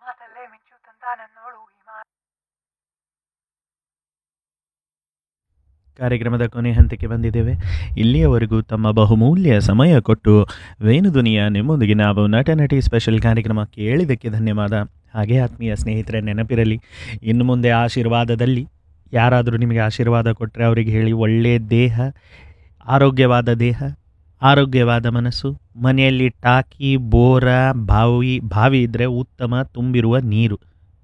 ಮಾತಲ್ಲೇ ಮಿಂಚು ತಂದಾನನ್ನೋಳು ಈ ಮಾ ಕಾರ್ಯಕ್ರಮದ ಕೊನೆ ಹಂತಕ್ಕೆ ಬಂದಿದ್ದೇವೆ ಇಲ್ಲಿಯವರೆಗೂ ತಮ್ಮ ಬಹುಮೂಲ್ಯ ಸಮಯ ಕೊಟ್ಟು ವೇಣುಧ್ವನಿಯ ನಿಮ್ಮೊಂದಿಗೆ ನಾವು ನಟ ನಟಿ ಸ್ಪೆಷಲ್ ಕಾರ್ಯಕ್ರಮ ಕೇಳಿದ್ದಕ್ಕೆ ಧನ್ಯವಾದ ಹಾಗೆ ಆತ್ಮೀಯ ಸ್ನೇಹಿತರೆ ನೆನಪಿರಲಿ ಇನ್ನು ಮುಂದೆ ಆಶೀರ್ವಾದದಲ್ಲಿ ಯಾರಾದರೂ ನಿಮಗೆ ಆಶೀರ್ವಾದ ಕೊಟ್ಟರೆ ಅವರಿಗೆ ಹೇಳಿ ಒಳ್ಳೆಯ ದೇಹ ಆರೋಗ್ಯವಾದ ದೇಹ ಆರೋಗ್ಯವಾದ ಮನಸ್ಸು ಮನೆಯಲ್ಲಿ ಟಾಕಿ ಬೋರ ಬಾವಿ ಬಾವಿ ಇದ್ದರೆ ಉತ್ತಮ ತುಂಬಿರುವ ನೀರು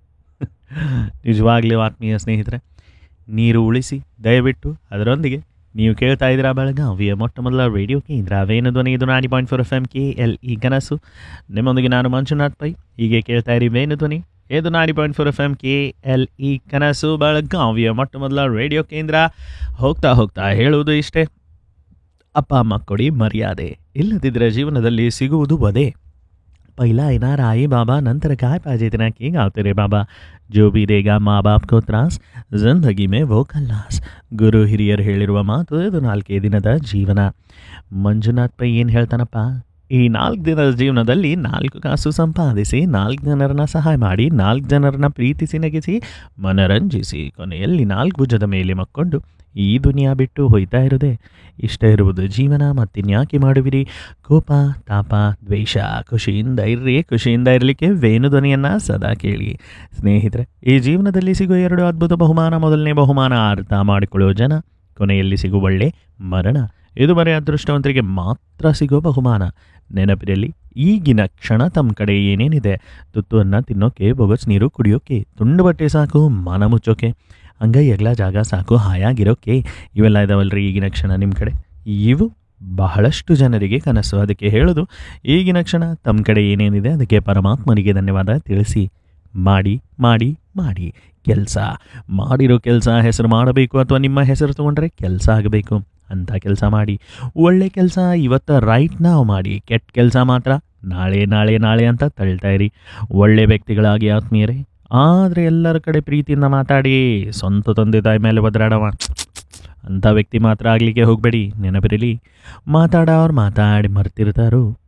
ನಿಜವಾಗ್ಲೂ ಆತ್ಮೀಯ ಸ್ನೇಹಿತರೆ ನೀರು ಉಳಿಸಿ ದಯವಿಟ್ಟು ಅದರೊಂದಿಗೆ ನೀವು ಕೇಳ್ತಾ ಇದ್ದೀರಾ ಬೆಳಗಾವಿಯ ಮೊಟ್ಟ ಮೊದಲ ರೇಡಿಯೋ ಕೇಂದ್ರ ವೇಣುಧ್ವನಿ ಇದು ninety point four F M K L E ಕನಸು ನಿಮ್ಮೊಂದಿಗೆ ನಾನು ಮಂಜುನಾಥ್ ಪೈ ಹೀಗೆ ಕೇಳ್ತಾ ಇರಿ ವೇಣುಧ್ವನಿ ಇದು ninety point four F M K L E ಕನಸು ಬೆಳಗಾವಿಯ ಮೊಟ್ಟ ಮೊದಲ ರೇಡಿಯೋ ಕೇಂದ್ರ ಹೋಗ್ತಾ ಹೋಗ್ತಾ ಹೇಳುವುದು ಇಷ್ಟೇ ಅಪ್ಪ ಅಮ್ಮ ಕೊಡಿ ಮರ್ಯಾದೆ ಇಲ್ಲದಿದ್ದರೆ ಜೀವನದಲ್ಲಿ ಸಿಗುವುದು ವಧೆ पहिला येणार आई बाबा नंतर काय पाहिजे त्यांना की गावते रे बाबा जो भी देगा ಮಾ ಬಾಪ್ ಕೋ ತ್ರಾಸ್ ಜಿಂದಗಿ ಮೇ ವೋ ಕಲ್ಲಾಸ್ ಗುರು ಹಿರಿಯರು ಹೇಳಿರುವ ಮಾತು ಇದು ನಾಲ್ಕೇ ದಿನದ ಜೀವನ ಮಂಜುನಾಥ್ ಪೈ ಏನು ಹೇಳ್ತಾನಪ್ಪ ಈ ನಾಲ್ಕು ದಿನದ ಜೀವನದಲ್ಲಿ ನಾಲ್ಕು ಕಾಸು ಸಂಪಾದಿಸಿ ನಾಲ್ಕು ಜನರನ್ನ ಸಹಾಯ ಮಾಡಿ ನಾಲ್ಕು ಜನರನ್ನ ಪ್ರೀತಿಸಿ ನಗಿಸಿ ಮನರಂಜಿಸಿ ಕೊನೆಯಲ್ಲಿ ನಾಲ್ಕು ಭುಜದ ಮೇಲೆ ಮಕ್ಕೊಂಡು ಈ ದುನಿಯಾ ಬಿಟ್ಟು ಹೋಯ್ತಾ ಇರೋದೆ ಇಷ್ಟ ಇರುವುದು ಜೀವನ ಮತ್ತಿನ್ಯಾಕೆ ಮಾಡುವಿರಿ ಕೋಪ ತಾಪ ದ್ವೇಷ ಖುಷಿಯಿಂದ ಇರ್ರಿ ಖುಷಿಯಿಂದ ಇರಲಿಕ್ಕೆ ವೇಣುಧ್ವನಿಯನ್ನು ಸದಾ ಕೇಳಿ ಸ್ನೇಹಿತರೆ ಈ ಜೀವನದಲ್ಲಿ ಸಿಗೋ ಎರಡು ಅದ್ಭುತ ಬಹುಮಾನ ಮೊದಲನೇ ಬಹುಮಾನ ಅರ್ಥ ಮಾಡಿಕೊಳ್ಳೋ ಜನ ಕೊನೆಯಲ್ಲಿ ಸಿಗೋ ಒಳ್ಳೆ ಮರಣ ಇದು ಬರೀ ಅದೃಷ್ಟವಂತರಿಗೆ ಮಾತ್ರ ಸಿಗೋ ಬಹುಮಾನ ನೆನಪಿರಲಿ ಈಗಿನ ಕ್ಷಣ ತಮ್ಮ ಕಡೆ ಏನೇನಿದೆ ತುತ್ತುವನ್ನು ತಿನ್ನೋಕೆ ಬೊಗಸ್ ನೀರು ಕುಡಿಯೋಕೆ ತುಂಡು ಬಟ್ಟೆ ಸಾಕು ಮನ ಮುಚ್ಚೋಕೆ ಹಂಗೆ ಎಗ್ಲ ಜಾಗ ಸಾಕು ಹಾಯಾಗಿರೋಕೆ ಇವೆಲ್ಲ ಇದಾವಲ್ರಿ ಈಗಿನ ಕ್ಷಣ ನಿಮ್ಮ ಕಡೆ ಇವು ಬಹಳಷ್ಟು ಜನರಿಗೆ ಕನಸು ಅದಕ್ಕೆ ಹೇಳೋದು ಈಗಿನ ಕ್ಷಣ ತಮ್ಮ ಕಡೆ ಏನೇನಿದೆ ಅದಕ್ಕೆ ಪರಮಾತ್ಮನಿಗೆ ಧನ್ಯವಾದ ತಿಳಿಸಿ ಮಾಡಿ ಮಾಡಿ ಮಾಡಿ ಕೆಲಸ ಮಾಡಿರೋ ಕೆಲಸ ಹೆಸರು ಮಾಡಬೇಕು ಅಥವಾ ನಿಮ್ಮ ಹೆಸರು ತೊಗೊಂಡ್ರೆ ಕೆಲಸ ಆಗಬೇಕು ಅಂಥ ಕೆಲಸ ಮಾಡಿ ಒಳ್ಳೆ ಕೆಲಸ ಇವತ್ತು ರೈಟ್ ನಾವು ಮಾಡಿ ಕೆಟ್ಟ ಕೆಲಸ ಮಾತ್ರ ನಾಳೆ ನಾಳೆ ನಾಳೆ ಅಂತ ತಳ್ತಾ ಇರಿ ಒಳ್ಳೆ ವ್ಯಕ್ತಿಗಳಾಗಿ ಆತ್ಮೀಯರೇ ಆದರೆ ಎಲ್ಲರ ಕಡೆ ಪ್ರೀತಿಯಿಂದ ಮಾತಾಡಿ ಸ್ವಂತ ತಂದೆ ತಾಯಿ ಮೇಲೆ ಒದರಾಡವ ಅಂಥ ವ್ಯಕ್ತಿ ಮಾತ್ರ ಆಗಲಿಕ್ಕೆ ಹೋಗಬೇಡಿ ನೆನಪಿರಲಿ ಮಾತಾಡೋರು ಮಾತಾಡಿ ಮರ್ತಿರ್ತಾರೋ